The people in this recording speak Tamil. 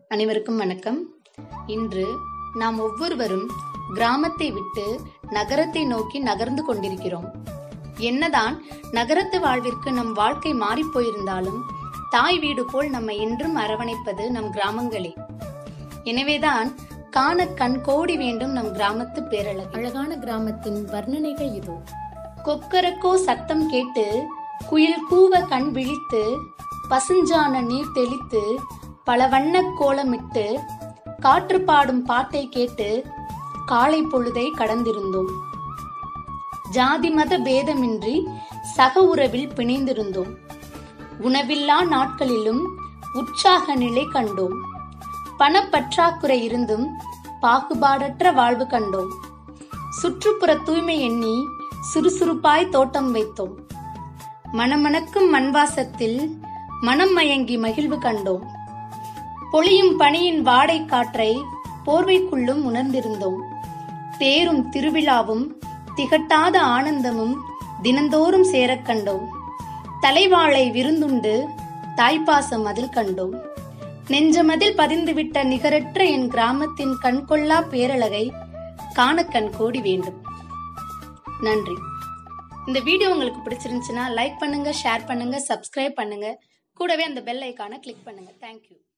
அனைவருக்கும் வணக்கம் இன்று நாம் ஒவ்வொருவரும் கிராமத்தை விட்டு நகரத்தை நோக்கி நகர்ந்து கொண்டிருக்கிறோம் என்னதான் நகரத்து வாழ்விற்கு நம் வாழ்க்கை மாறிப் போயிருந்தாலும் தாய் வீடு போல் நம்மை என்றும் அரவணைப்பது நம் கிராமங்களே எனவேதான் காண கண் கோடி வேண்டும் நம் கிராமத்து பேரழகு அழகான கிராமத்தின் வர்ணனைகள் இதோ கொக்கரக்கோ சத்தம் கேட்டு குயில் கூவ கண் விழித்து பசுஞ்சான நீர் தெளித்து பல வண்ணக் கோலமிட்டு காற்று பாடும் பாட்டை கேட்டு காலை பொழுதை கடந்திருந்தோம் ஜாதி மத பேதமின்றி சக உறவில் பிணைந்திருந்தோம் உணவில்லா நாட்களிலும் உற்சாக நிலை கண்டோம் பணப்பற்றாக்குறை இருந்தும் பாகுபாடற்ற வாழ்வு கண்டோம் சுற்றுப்புற தூய்மை எண்ணி சுறுசுறுப்பாய் தோட்டம் வைத்தோம் மணமணக்கும் மண்வாசத்தில் மனம் மயங்கி மகிழ்வு கண்டோம் பொழியும் பனியின் வாடை காற்றை போர்வைக்குள்ளும் உணர்ந்திருந்தோம் தேரும் திருவிழாவும் திகட்டாத ஆனந்தமும் தினந்தோறும் சேரக் கண்டோம் தலைவாழை விருந்துண்டு தாய்ப்பாசம் அதில் கண்டோம் நெஞ்சமதில் பதிந்துவிட்ட நிகரற்ற என் கிராமத்தின் கண்கொள்ளா பேரழகை காண கண் கோடி வேண்டும் நன்றி இந்த வீடியோ உங்களுக்கு பிடிச்சிருந்துச்சுன்னா லைக் பண்ணுங்க ஷேர் பண்ணுங்க சப்ஸ்கிரைப் பண்ணுங்க கூடவே அந்த பெல் ஐக்கானை கிளிக் பண்ணுங்க தேங்க்யூ